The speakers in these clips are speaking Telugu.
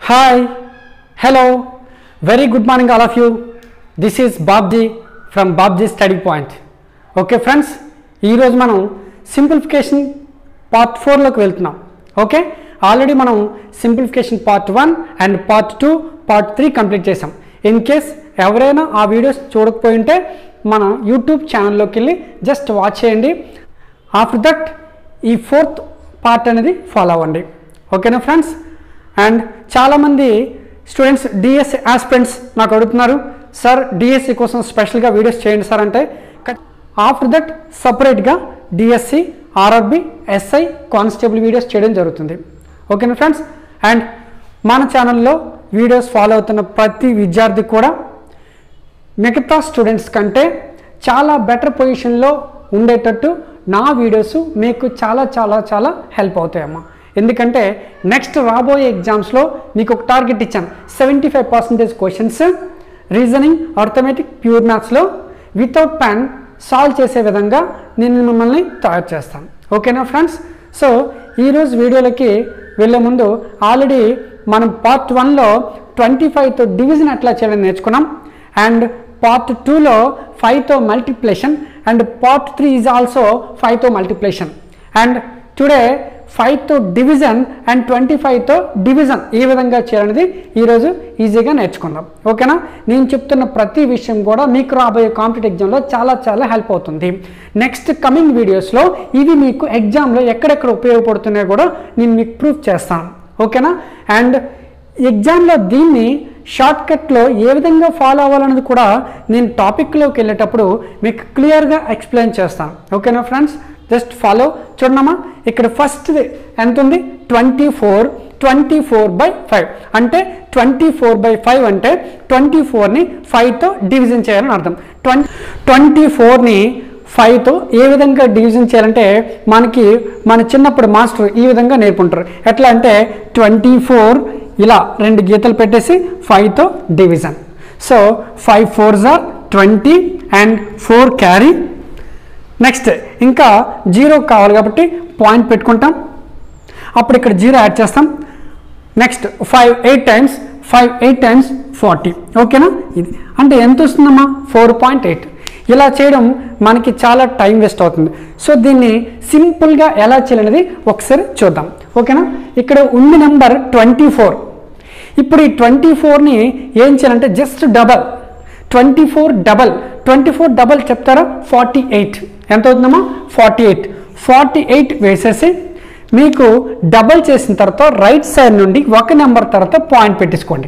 hi hello very good morning all of you this is Babji from Babji study point okay friends ఈరోజు మనం సింప్లిఫికేషన్ పార్ట్ ఫోర్లోకి వెళ్తున్నాం ఓకే ఆల్రెడీ మనం simplification part one and part two part three complete చేసాం ఇన్ కేస్ ఎవరైనా ఆ వీడియోస్ చూడకపోయి ఉంటే మన యూట్యూబ్ ఛానల్లోకి వెళ్ళి జస్ట్ వాచ్ చేయండి ఆఫ్టర్ దట్ ఈ ఫోర్త్ పార్ట్ అనేది ఫాలో అవ్వండి ఓకేనా ఫ్రెండ్స్ అండ్ చాలామంది స్టూడెంట్స్ డిఎస్సి ఆస్పిరెంట్స్ నాకు అడుగుతున్నారు సార్ డిఎస్సి కోసం స్పెషల్గా వీడియోస్ చేయండి సార్ అంటే ఆఫ్టర్ దట్ సపరేట్గా DSC RRB SI constable videos చేయడం జరుగుతుంది ఓకేనా ఫ్రెండ్స్ అండ్ మన ఛానల్లో వీడియోస్ ఫాలో అవుతున్న ప్రతి విద్యార్థి కూడా మిగతా స్టూడెంట్స్ కంటే చాలా బెటర్ పొజిషన్లో ఉండేటట్టు నా వీడియోస్ మీకు చాలా చాలా చాలా హెల్ప్ అవుతాయమ్మా ఎందుకంటే నెక్స్ట్ రాబోయే ఎగ్జామ్స్లో మీకు ఒక టార్గెట్ ఇచ్చాను seventy five percentage questions reasoning arithmetic pure మ్యాథ్స్లో వితౌట్ పెన్ సాల్వ్ చేసే విధంగా నేను మిమ్మల్ని తయారు చేస్తాను ఓకేనా ఫ్రెండ్స్ సో ఈరోజు వీడియోలకి వెళ్ళే ముందు ఆల్రెడీ మనం పార్ట్ వన్లో ట్వంటీ ఫైవ్తో డివిజన్ ఎట్లా చేయాలని నేర్చుకున్నాం అండ్ పార్ట్ టూలో ఫైవ్తో multiplication and part three is also ఫైవ్తో మల్టిప్లేషన్ అండ్ టుడే ఫైవ్తో డివిజన్ అండ్ ట్వంటీ ఫైవ్తో డివిజన్ ఏ విధంగా చేయాలనేది ఈరోజు ఈజీగా నేర్చుకుందాం ఓకేనా నేను చెప్తున్న ప్రతి విషయం కూడా మీకు రాబోయే కాంపిటేటివ్ ఎగ్జామ్లో చాలా చాలా హెల్ప్ అవుతుంది నెక్స్ట్ కమింగ్ వీడియోస్లో ఇవి మీకు ఎగ్జామ్లో ఎక్కడెక్కడ ఉపయోగపడుతున్నాయో కూడా నేను మీకు ప్రూఫ్ చేస్తాను ఓకేనా అండ్ ఎగ్జామ్లో దీన్ని షార్ట్ కట్లో ఏ విధంగా ఫాలో అవ్వాలన్నది కూడా నేను టాపిక్లోకి వెళ్ళేటప్పుడు మీకు క్లియర్గా ఎక్స్ప్లెయిన్ చేస్తాను ఓకేనా ఫ్రెండ్స్ జస్ట్ ఫాలో చూడమ్మా ఇక్కడ ఫస్ట్ ఎంత ఉంది twenty four twenty four by five అంటే ట్వంటీ ఫోర్ బై ఫైవ్ అంటే ట్వంటీ ఫోర్ని ఫైవ్తో డివిజన్ చేయాలని అర్థం ట్వంటీ ట్వంటీ ఫోర్ని ఫైవ్తో ఏ విధంగా డివిజన్ చేయాలంటే మనకి మన చిన్నప్పుడు మాస్టర్ ఈ విధంగా నేర్పుంటారు ఎట్లా అంటే ట్వంటీ ఫోర్ ఇలా రెండు గీతలు పెట్టేసి ఫైవ్తో division so five four are twenty and four carry next ఇంకా జీరో కావాలి కాబట్టి పాయింట్ పెట్టుకుంటాం అప్పుడు ఇక్కడ జీరో యాడ్ చేస్తాం next five eight times five eight times forty ఓకేనా ఇది అంటే ఎంత వస్తుందమ్మా ఫోర్ పాయింట్ ఎయిట్ ఇలా చేయడం మనకి చాలా టైం వేస్ట్ అవుతుంది సో దీన్ని సింపుల్గా ఎలా చేయాలనేది ఒకసారి చూద్దాం ఓకేనా ఇక్కడ ఉంది నెంబర్ ట్వంటీ ఫోర్ ఇప్పుడు ఈ ట్వంటీ ఫోర్ని ఏం చేయాలంటే just double twenty four double twenty four double చెప్తారా ఫార్టీ ఎయిట్ ఎంత అవుతుందమ్మా ఫార్టీ ఎయిట్ ఫార్టీ ఎయిట్ వేసేసి మీకు డబల్ చేసిన తర్వాత రైట్ సైడ్ నుండి ఒక నెంబర్ తర్వాత పాయింట్ పెట్టించుకోండి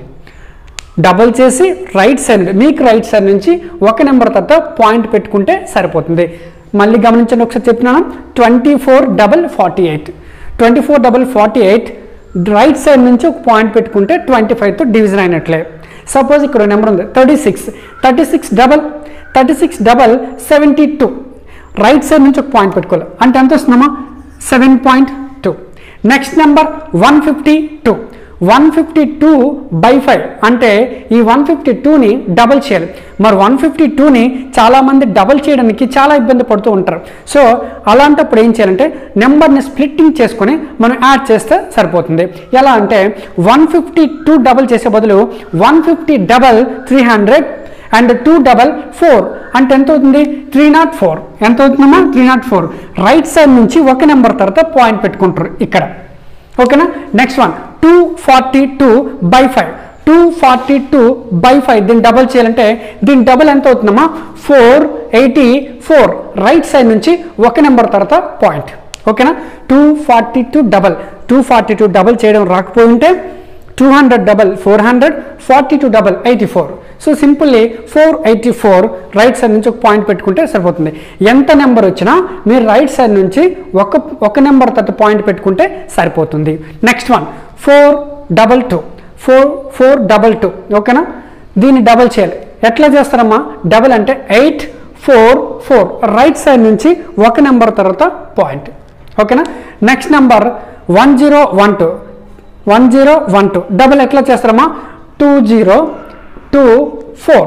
డబల్ చేసి రైట్ సైడ్ మీకు రైట్ సైడ్ నుంచి ఒక నెంబర్ తర్వాత పాయింట్ పెట్టుకుంటే సరిపోతుంది మళ్ళీ గమనించండి ఒకసారి చెప్పినాను twenty four double forty eight twenty four double forty eight right side నుంచి ఒక పాయింట్ పెట్టుకుంటే ట్వంటీ ఫైవ్తో డివిజన్ అయినట్లే సపోజ్ ఇక్కడ నెంబర్ ఉంది thirty six thirty six double thirty six double seventy two right side నుంచి ఒక పాయింట్ పెట్టుకోవాలి అంటే ఎంత వస్తుందమ్మా seven point two next number one fifty two one fifty two by five అంటే ఈ వన్ ఫిఫ్టీ టూని డబల్ చేయాలి మరి వన్ ఫిఫ్టీ టూని చాలామంది డబల్ చేయడానికి చాలా ఇబ్బంది పడుతూ ఉంటారు సో అలాంటప్పుడు ఏం చేయాలంటే నెంబర్ని స్ప్లిట్టింగ్ చేసుకొని మనం యాడ్ చేస్తే సరిపోతుంది ఎలా అంటే వన్ ఫిఫ్టీ టూ డబల్ చేసే బదులు one fifty double three hundred and two double four అంటే ఎంత అవుతుంది త్రీ నాట్ ఫోర్ ఎంత అవుతుందమ్మా three nought four right side నుంచి ఒక నెంబర్ తర్వాత పాయింట్ పెట్టుకుంటారు ఇక్కడ ఓకేనా next one two forty two by five two forty two by five దీన్ని డబల్ చేయాలంటే దీని డబల్ ఎంత అవుతుందమ్మా four eighty four right side నుంచి ఒక నెంబర్ తర్వాత పాయింట్ ఓకేనా two forty two double two forty two double చేయడం రాకపోయి ఉంటే two hundred double four hundred forty two double eighty four so simply four eighty four right side నుంచి ఒక పాయింట్ పెట్టుకుంటే సరిపోతుంది ఎంత నెంబర్ వచ్చినా మీరు రైట్ సైడ్ నుంచి ఒక ఒక నెంబర్ తర్వాత పాయింట్ పెట్టుకుంటే సరిపోతుంది next one four double two four four double two ఓకేనా దీన్ని డబల్ చేయాలి ఎట్లా చేస్తారమ్మా డబల్ అంటే eight four four right side నుంచి ఒక నెంబర్ తర్వాత పాయింట్ ఓకేనా next number one zero one two one zero one two double ఎట్లా చేస్తారమ్మా two zero two four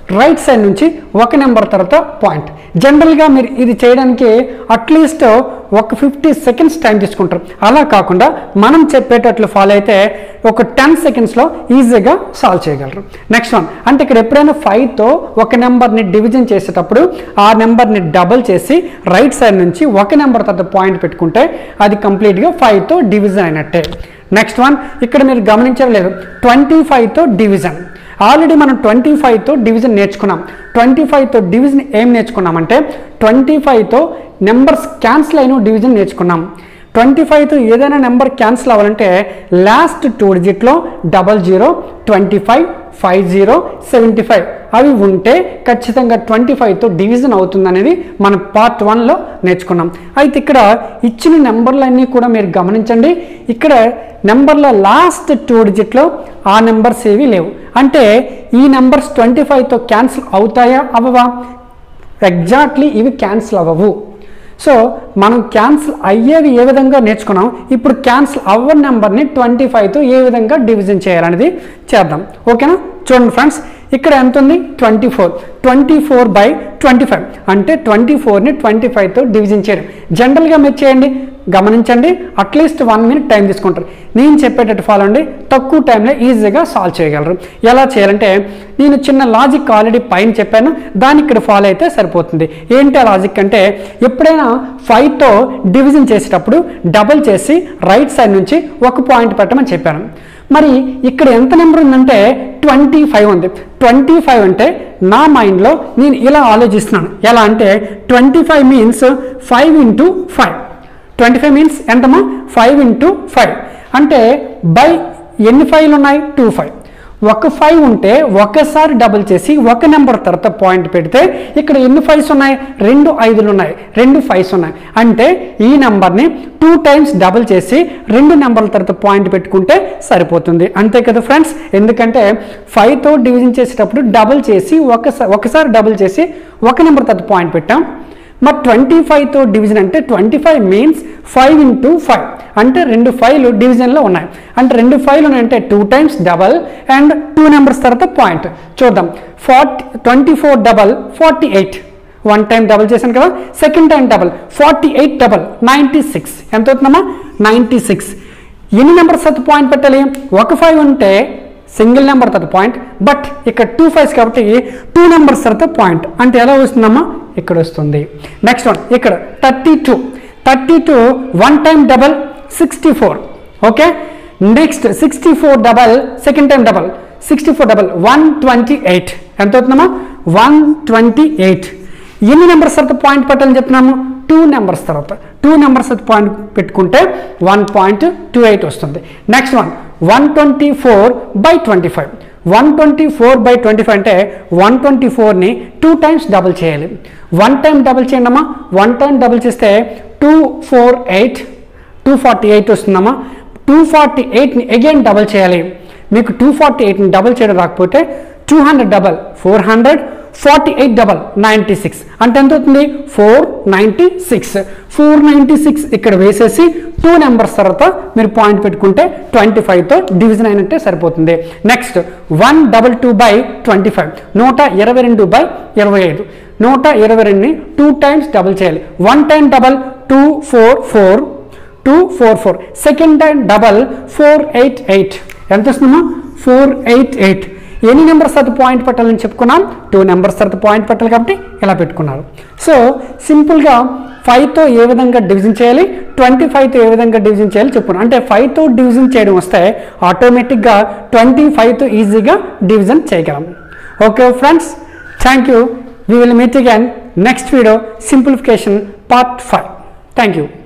right side నుంచి ఒక నెంబర్ తర్వాత పాయింట్ జనరల్గా మీరు ఇది చేయడానికి అట్లీస్ట్ ఒక ఫిఫ్టీ సెకండ్స్ టైం తీసుకుంటారు అలా కాకుండా మనం చెప్పేటట్లు ఫాలో అయితే ఒక టెన్ సెకండ్స్లో ఈజీగా సాల్వ్ చేయగలరు నెక్స్ట్ వన్ అంటే ఇక్కడ ఎప్పుడైనా ఫైవ్తో ఒక నెంబర్ని డివిజన్ చేసేటప్పుడు ఆ నెంబర్ని డబుల్ చేసి రైట్ సైడ్ నుంచి ఒక నెంబర్ తర్వాత పాయింట్ పెట్టుకుంటే అది కంప్లీట్గా ఫైవ్తో డివిజన్ అయినట్టే నెక్స్ట్ వన్ ఇక్కడ మీరు గమనించలేదు ట్వంటీ ఫైవ్తో డివిజన్ ఆల్రెడీ మనం ట్వంటీ ఫైవ్తో డివిజన్ నేర్చుకున్నాం ట్వంటీ ఫైవ్తో డివిజన్ ఏం నేర్చుకున్నామంటే ట్వంటీ ఫైవ్తో నెంబర్స్ క్యాన్సిల్ అయిన డివిజన్ నేర్చుకున్నాం ట్వంటీ ఫైవ్తో ఏదైనా నెంబర్ క్యాన్సిల్ అవ్వాలంటే లాస్ట్ టూ డిజిట్లో double zero twenty five five zero seventy five అవి ఉంటే ఖచ్చితంగా ట్వంటీ ఫైవ్తో డివిజన్ అవుతుంది అనేది మనం పార్ట్ వన్లో నేర్చుకున్నాం అయితే ఇక్కడ ఇచ్చిన నెంబర్లన్నీ కూడా మీరు గమనించండి ఇక్కడ నెంబర్ల లాస్ట్ టూ డిజిట్లో ఆ నెంబర్స్ ఏవి లేవు అంటే ఈ నెంబర్స్ ట్వంటీ ఫైవ్తో క్యాన్సిల్ అవుతాయా అవ్వవా ఎగ్జాక్ట్లీ ఇవి క్యాన్సిల్ అవ్వవు సో మనం క్యాన్సిల్ అయ్యేవి ఏ విధంగా నేర్చుకున్నాం ఇప్పుడు క్యాన్సిల్ అవ్వని నెంబర్ని ట్వంటీ ఫైవ్తో ఏ విధంగా డివిజన్ చేయాలనేది చేద్దాం ఓకేనా చూడండి ఫ్రెండ్స్ ఇక్కడ ఎంత ఉంది twenty four twenty four by twenty five అంటే ట్వంటీ ఫోర్ని ట్వంటీ ఫైవ్తో డివిజన్ చేయడం జనరల్గా మీరు చేయండి గమనించండి అట్లీస్ట్ వన్ మినిట్ టైం తీసుకుంటారు నేను చెప్పేటట్టు ఫాలో అండి తక్కువ టైంలో ఈజీగా సాల్వ్ చేయగలరు ఎలా చేయాలంటే నేను చిన్న లాజిక్ ఆల్రెడీ పైన చెప్పాను దాన్ని ఇక్కడ ఫాలో అయితే సరిపోతుంది ఏంటి ఆ లాజిక్ అంటే ఎప్పుడైనా ఫైవ్తో డివిజన్ చేసేటప్పుడు డబుల్ చేసి రైట్ సైడ్ నుంచి ఒక పాయింట్ పెట్టమని చెప్పాను మరి ఇక్కడ ఎంత నెంబర్ ఉందంటే ట్వంటీ ఫైవ్ ఉంది ట్వంటీ ఫైవ్ అంటే నా మైండ్లో నేను ఇలా ఆలోచిస్తున్నాను ఎలా అంటే twenty five means five into five twenty five means ఎంతమా ఫైవ్ ఇంటూ ఫైవ్ అంటే బై ఎన్ని ఫైవ్లు ఉన్నాయి టూ ఫైవ్ ఒక ఫైవ్ ఉంటే ఒకసారి డబుల్ చేసి ఒక నెంబర్ తర్వాత పాయింట్ పెడితే ఇక్కడ ఎన్ని ఫైవ్స్ ఉన్నాయి రెండు ఐదులు ఉన్నాయి రెండు ఫైవ్స్ ఉన్నాయి అంటే ఈ నెంబర్ని టూ టైమ్స్ డబుల్ చేసి రెండు నెంబర్ల తర్వాత పాయింట్ పెట్టుకుంటే సరిపోతుంది అంతే కదా ఫ్రెండ్స్ ఎందుకంటే ఫైవ్తో డివిజన్ చేసేటప్పుడు డబుల్ చేసి ఒకసారి ఒకసారి డబుల్ చేసి ఒక నెంబర్ తర్వాత పాయింట్ పెట్టాం మరి ట్వంటీ ఫైవ్తో డివిజన్ అంటే twenty five means five into five అంటే రెండు ఫైవ్లు డివిజన్లో ఉన్నాయి అంటే రెండు ఫైవ్లు ఉన్నాయంటే two times double and two numbers తర్వాత పాయింట్ చూద్దాం forty twenty four double forty eight one time double చేశాను కదా second time double forty eight double ninety six ఎంత అవుతుందమ్మా నైంటీ సిక్స్ ఎన్ని నెంబర్స్ తర్వాత పాయింట్ పెట్టాలి ఒక ఫైవ్ ఉంటే సింగిల్ నెంబర్ తర్వాత పాయింట్ బట్ ఇక్కడ టూ ఫైవ్స్ కాబట్టి టూ నెంబర్స్ తర్వాత పాయింట్ అంటే ఎలా వస్తుందమ్మా ఇక్కడ వస్తుంది నెక్స్ట్ వన్ ఇక్కడ thirty two thirty two one time double sixty four okay next sixty four double second time double sixty four double one twenty eight ఎంత అవుతుందమ్మా వన్ ట్వంటీ ఎయిట్ ఎన్ని నెంబర్స్ తర్వాత పాయింట్ పెట్టాలని చెప్తున్నాము టూ నెంబర్స్ తర్వాత టూ నెంబర్స్ పాయింట్ పెట్టుకుంటే వన్ పాయింట్ టూ ఎయిట్ వస్తుంది next one one twenty four by twenty five one twenty four by twenty five అంటే వన్ ట్వంటీ ఫోర్ని టూ టైమ్స్ డబుల్ చేయాలి వన్ టైం డబుల్ చేయండి అమ్మా వన్ టైం డబుల్ చేస్తే two four eight two forty eight వస్తుందమ్మా టూ ఫార్టీ ఎయిట్ని అగైన్ డబల్ చేయాలి మీకు టూ ఫార్టీ ఎయిట్ని డబల్ చేయడం రాకపోతే two hundred double four hundred forty eight double ninety six అంటే ఎంత అవుతుంది four ninety six four ninety six ఇక్కడ వేసేసి టూ నెంబర్స్ తర్వాత మీరు పాయింట్ పెట్టుకుంటే ట్వంటీ ఫైవ్తో డివిజన్ అయినట్టే సరిపోతుంది next one double two by twenty five నూట ఇరవై రెండు బై ఇరవై ఐదు నూట ఇరవై రెండుని టూ టైమ్స్ డబల్ చేయాలి one time double two four four two four four second time double four eight eight ఎంత వస్తుందమ్మా ఫోర్ ఎయిట్ ఎయిట్ ఎన్ని నెంబర్స్ తర్వాత పాయింట్ పెట్టాలని చెప్పుకున్నాం టూ నెంబర్స్ తర్వాత పాయింట్ పెట్టాలి కాబట్టి ఇలా పెట్టుకున్నారు సో సింపుల్గా ఫైవ్తో ఏ విధంగా డివిజన్ చేయాలి ట్వంటీ ఫైవ్తో ఏ విధంగా డివిజన్ చేయాలి చెప్పుకున్నాం అంటే ఫైవ్తో డివిజన్ చేయడం వస్తే ఆటోమేటిక్గా ట్వంటీ ఫైవ్తో ఈజీగా డివిజన్ చేయగలం okay friends thank you we will meet again next video simplification part five thank you